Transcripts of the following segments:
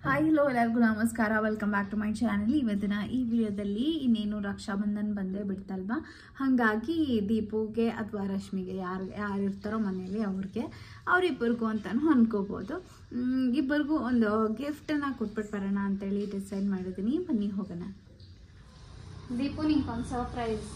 Hi hello ಎಲ್ಲರಿಗೂ ನಮಸ್ಕಾರ welcome back to my channel ಇವತ್ತಿನ ಈ ವಿಡಿಯೋದಲ್ಲಿ ಇನ್ನೇನು ರಕ್ಷಾಬಂಧನ್ ಬಂದೇ ಬಿಡ್ತಲ್ವಾ ಹಾಗಾಗಿ ದೀಪುಗೆ ಅಥವಾ ರಶ್ಮಿಗೆ ಯಾರು ಯಾರು ಇರ್ತಾರೋ ಮನೇಲಿ ಅವ್ರಿಗೆ ಅವರಿಬ್ಬರಿಗೂ ಅಂತಲೂ ಅನ್ಕೋಬೋದು ಮ್, ಇಬ್ಬರಿಗೂ ಒಂದು ಗಿಫ್ಟನ್ನು ಕೊಟ್ಬಿಟ್ಟು ಬರೋಣ ಅಂತೇಳಿ ಡಿಸೈಡ್ ಮಾಡಿದ್ದೀನಿ ಬನ್ನಿ ಹೋಗೋಣ ದೀಪು ನಿಂಗೆ ಒಂದು ಸರ್ಪ್ರೈಸ್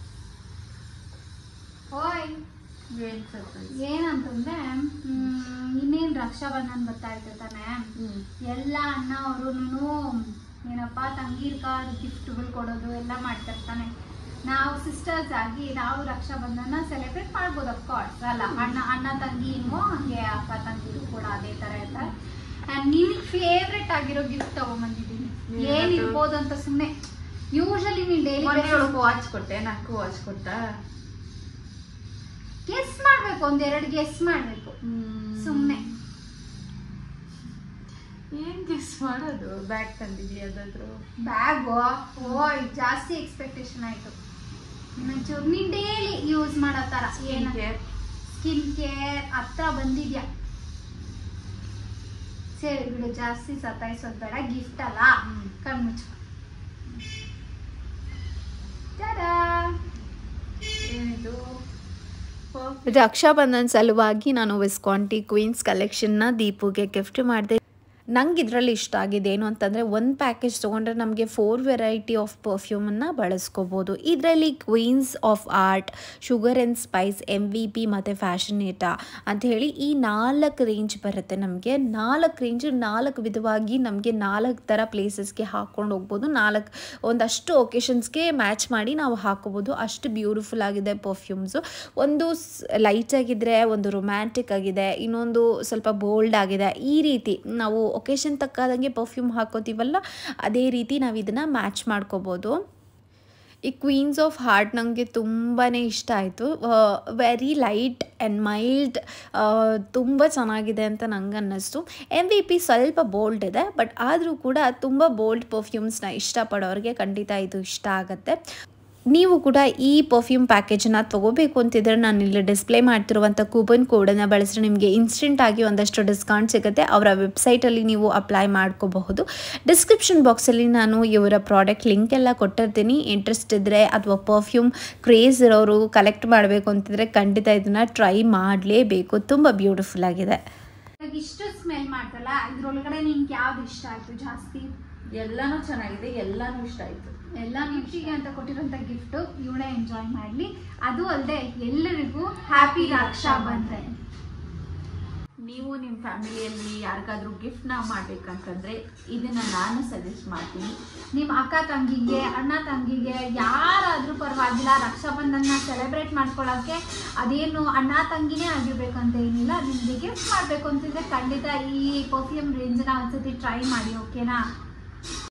ಓಯ್ ಏನಂತಂದ್ರೆ ಇನ್ನೇನು ರಕ್ಷಾಬಂಧನ್ ಬರ್ತಾ ಇತ್ತು ತಾನೆ ಎಲ್ಲ ಅಣ್ಣ ಅವರು ಏನಪ್ಪ ತಂಗಿರ್ಕ ಗಿಫ್ಟ್ಗಳು ಕೊಡೋದು ಎಲ್ಲ ಮಾಡ್ತಿರ್ತಾನೆ ನಾವು ಸಿಸ್ಟರ್ಸ್ ಆಗಿ ನಾವು ರಕ್ಷಾಬಂಧನ ಸೆಲೆಬ್ರೇಟ್ ಮಾಡ್ಬೋದು ಅಫ್ಕೋರ್ಸ್ ಅಲ್ಲ ಅಣ್ಣ ಅಣ್ಣ ತಂಗಿನೂ ಹಂಗೆ ಅಕ್ಕ ತಂಗಿರು ಕೂಡ ಅದೇ ತರ ಇರ್ತಾರೆ ಆ್ಯಂಡ್ ನಿನಗೆ ಫೇವ್ರೆಟ್ ಆಗಿರೋ ಗಿಫ್ಟ್ ತಗೊಂಬಂದಿದ್ದೀನಿ ಏನಿರ್ಬೋದು ಅಂತ ಸುಮ್ಮನೆ ಯೂಶಲಿ ನೀನು ಡೈಲಿ ವಾಚ್ ಕೊಟ್ಟೆ ನಾಲ್ಕು ವಾಚ್ ಕೊಟ್ಟ ಗೆಸ್ ಮಾಡ್ಬೇಕು ಒಂದೆರಡು ಗೆಸ್ ಮಾಡ್ಬೇಕು ಸುಮ್ನೆ ಏನ್ ಗೆಸ್ ಮಾಡೋದು ಬ್ಯಾಗ್ ತಂದಿದ್ಯಾ ಯಾವ್ದಾದ್ರು ಬ್ಯಾಗು ಓ ಇದು ಜಾಸ್ತಿ ಎಕ್ಸ್ಪೆಕ್ಟೇಷನ್ ಆಯ್ತು ಒಂಚೂರು ನೀನ್ ಡೈಲಿ ಯೂಸ್ ಮಾಡೋ ತರ ಏನ ಸ್ಕಿನ್ ಕೇರ್ ಹತ್ರ ಬಂದಿದ್ಯಾ ಸರಿ ಬಿಡು ಜಾಸ್ತಿ ಸತಾಯಿಸೋದ್ ಬೇಡ ಗಿಫ್ಟ್ ಅಲ್ಲ ಹ್ಮ್. ಕಣ್ಮುಚ್ಚು ಟಾಡಾ ಏನಿದು ರಕ್ಷಾಬಂಧನ್ ಸಲುವಾಗಿ ನಾನು ವಿಸ್ಕಾಂಟಿ ಕ್ವೀನ್ಸ್ ಕಲೆಕ್ಷನ್ನ ದೀಪುಗೆ ಗಿಫ್ಟ್ ಮಾಡಿದೆ ನಂಗೆ ಇದರಲ್ಲಿ ಇಷ್ಟ ಆಗಿದೆ ಏನು ಅಂತಂದರೆ ಒಂದು ಪ್ಯಾಕೇಜ್ ತೊಗೊಂಡ್ರೆ ನಮಗೆ ಫೋರ್ ವೆರೈಟಿ ಆಫ್ ಪರ್ಫ್ಯೂಮನ್ನು ಬಳಸ್ಕೋಬೋದು ಇದರಲ್ಲಿ queens of art sugar and spice M V P ಮತ್ತು ಫ್ಯಾಷನೇಟಾ ಅಂತ ಹೇಳಿ ಈ ನಾಲ್ಕು ರೇಂಜ್ ಬರುತ್ತೆ ನಮಗೆ ನಾಲ್ಕು ರೇಂಜ್ ನಾಲ್ಕು ವಿಧವಾಗಿ ನಮಗೆ ನಾಲ್ಕು ಥರ ಪ್ಲೇಸಸ್ಗೆ ಹಾಕ್ಕೊಂಡು ಹೋಗ್ಬೋದು ನಾಲ್ಕು ಒಂದಷ್ಟು ಒಕೇಶನ್ಸ್ಗೆ ಮ್ಯಾಚ್ ಮಾಡಿ ನಾವು ಹಾಕೋಬೋದು ಅಷ್ಟು ಬ್ಯೂಟಿಫುಲ್ ಆಗಿದೆ ಪರ್ಫ್ಯೂಮ್ಸು ಒಂದು ಲೈಟ್ ಆಗಿದ್ರೆ ಒಂದು ರೊಮ್ಯಾಂಟಿಕ್ ಆಗಿದೆ ಇನ್ನೊಂದು ಸ್ವಲ್ಪ ಬೋಲ್ಡ್ ಆಗಿದೆ ಈ ರೀತಿ ನಾವು ಒಕೇಶನ್ ತಕ್ಕಾದಂಗೆ ಪರ್ಫ್ಯೂಮ್ ಹಾಕೋತೀವಲ್ಲ ಅದೇ ರೀತಿ ನಾವು ಇದನ್ನು ಮ್ಯಾಚ್ ಮಾಡ್ಕೋಬೋದು ಈ ಕ್ವೀನ್ಸ್ ಆಫ್ ಹಾರ್ಟ್ ನನಗೆ ತುಂಬಾ ಇಷ್ಟ ಆಯಿತು ವೆರಿ ಲೈಟ್ ಆ್ಯಂಡ್ ಮೈಲ್ಡ್ ತುಂಬ ಚೆನ್ನಾಗಿದೆ ಅಂತ ನಂಗೆ ಅನ್ನಿಸ್ತು ಎಮ್ ವಿ ಪಿ ಸ್ವಲ್ಪ ಬೋಲ್ಡ್ ಇದೆ ಬಟ್ ಆದರೂ ಕೂಡ ತುಂಬ ಬೋಲ್ಡ್ ಪರ್ಫ್ಯೂಮ್ಸ್ನ ಇಷ್ಟಪಡೋರಿಗೆ ಖಂಡಿತ ಇದು ಇಷ್ಟ ಆಗುತ್ತೆ ನೀವು ಕೂಡ ಈ ಪರ್ಫ್ಯೂಮ್ ಪ್ಯಾಕೇಜನ್ನು ತೊಗೋಬೇಕು ಅಂತಿದ್ರೆ ನಾನು ಇಲ್ಲಿ ಡಿಸ್ಪ್ಲೇ ಮಾಡ್ತಿರುವಂಥ ಕೂಪನ್ ಕೋಡನ್ನು ಬಳಸಿದ್ರೆ ನಿಮಗೆ ಇನ್ಸ್ಟೆಂಟ್ ಆಗಿ ಒಂದಷ್ಟು ಡಿಸ್ಕೌಂಟ್ ಸಿಗುತ್ತೆ ಅವರ ವೆಬ್ಸೈಟಲ್ಲಿ ನೀವು ಅಪ್ಲೈ ಮಾಡ್ಕೋಬಹುದು ಡಿಸ್ಕ್ರಿಪ್ಷನ್ ಬಾಕ್ಸಲ್ಲಿ ನಾನು ಇವರ ಪ್ರಾಡಕ್ಟ್ ಲಿಂಕ್ ಎಲ್ಲ ಕೊಟ್ಟಿರ್ತೀನಿ ಇಂಟ್ರೆಸ್ಟ್ ಇದ್ದರೆ ಅಥವಾ ಪರ್ಫ್ಯೂಮ್ ಕ್ರೇಜ್ ಇರೋರು ಕಲೆಕ್ಟ್ ಮಾಡಬೇಕು ಅಂತಿದ್ರೆ ಖಂಡಿತ ಇದನ್ನು ಟ್ರೈ ಮಾಡಲೇಬೇಕು ತುಂಬ ಬ್ಯೂಟಿಫುಲ್ ಆಗಿದೆ ಇವಾಗ ಇಷ್ಟು ಸ್ಮೆಲ್ ಮಾಡ್ತಲ್ಲ ಇದ್ರೊಳಗಡೆ ನಿನ್ಗೆ ಯಾವ್ದು ಇಷ್ಟ ಆಯ್ತು ಜಾಸ್ತಿ ಎಲ್ಲಾನು ಚೆನ್ನಾಗಿದೆ ಎಲ್ಲಾನು ಇಷ್ಟ ಆಯ್ತು ಎಲ್ಲ ನಿಮ್ಗೆ ಅಂತ ಕೊಟ್ಟಿರೋಂಥ ಗಿಫ್ಟು ಇವಳೇ ಎಂಜಾಯ್ ಮಾಡಲಿ ಅದು ಅಲ್ಲದೆ ಎಲ್ಲರಿಗೂ ಹ್ಯಾಪಿ ರಕ್ಷಾ ಬಂಧನ್ ನೀವು ನಿಮ್ಮ ಫ್ಯಾಮಿಲಿಯಲ್ಲಿ ಯಾರಿಗಾದ್ರೂ ಗಿಫ್ಟ್ ನ ಮಾಡ್ಬೇಕಂತಂದ್ರೆ ಇದನ್ನ ನಾನು ಸಜೆಸ್ಟ್ ಮಾಡ್ತೀನಿ ನಿಮ್ಮ ಅಕ್ಕ ತಂಗಿಗೆ ಅಣ್ಣ ತಂಗಿಗೆ ಯಾರಾದ್ರೂ ಪರವಾಗಿಲ್ಲ ರಕ್ಷಾಬಂಧನ ಸೆಲೆಬ್ರೇಟ್ ಮಾಡ್ಕೊಳ್ಳೋಕ್ಕೆ ಅದೇನು ಅಣ್ಣ ತಂಗಿನೇ ಆಗಿರ್ಬೇಕಂತ ಏನಿಲ್ಲ ನಿಮಗೆ ಗಿಫ್ಟ್ ಮಾಡಬೇಕು ಅಂತಿದ್ರೆ ಖಂಡಿತ ಈ ಪರ್ಫ್ಯೂಮ್ ರೇಂಜ್ನ ಒಂದ್ಸತಿ ಟ್ರೈ ಮಾಡಿ ಓಕೆನಾ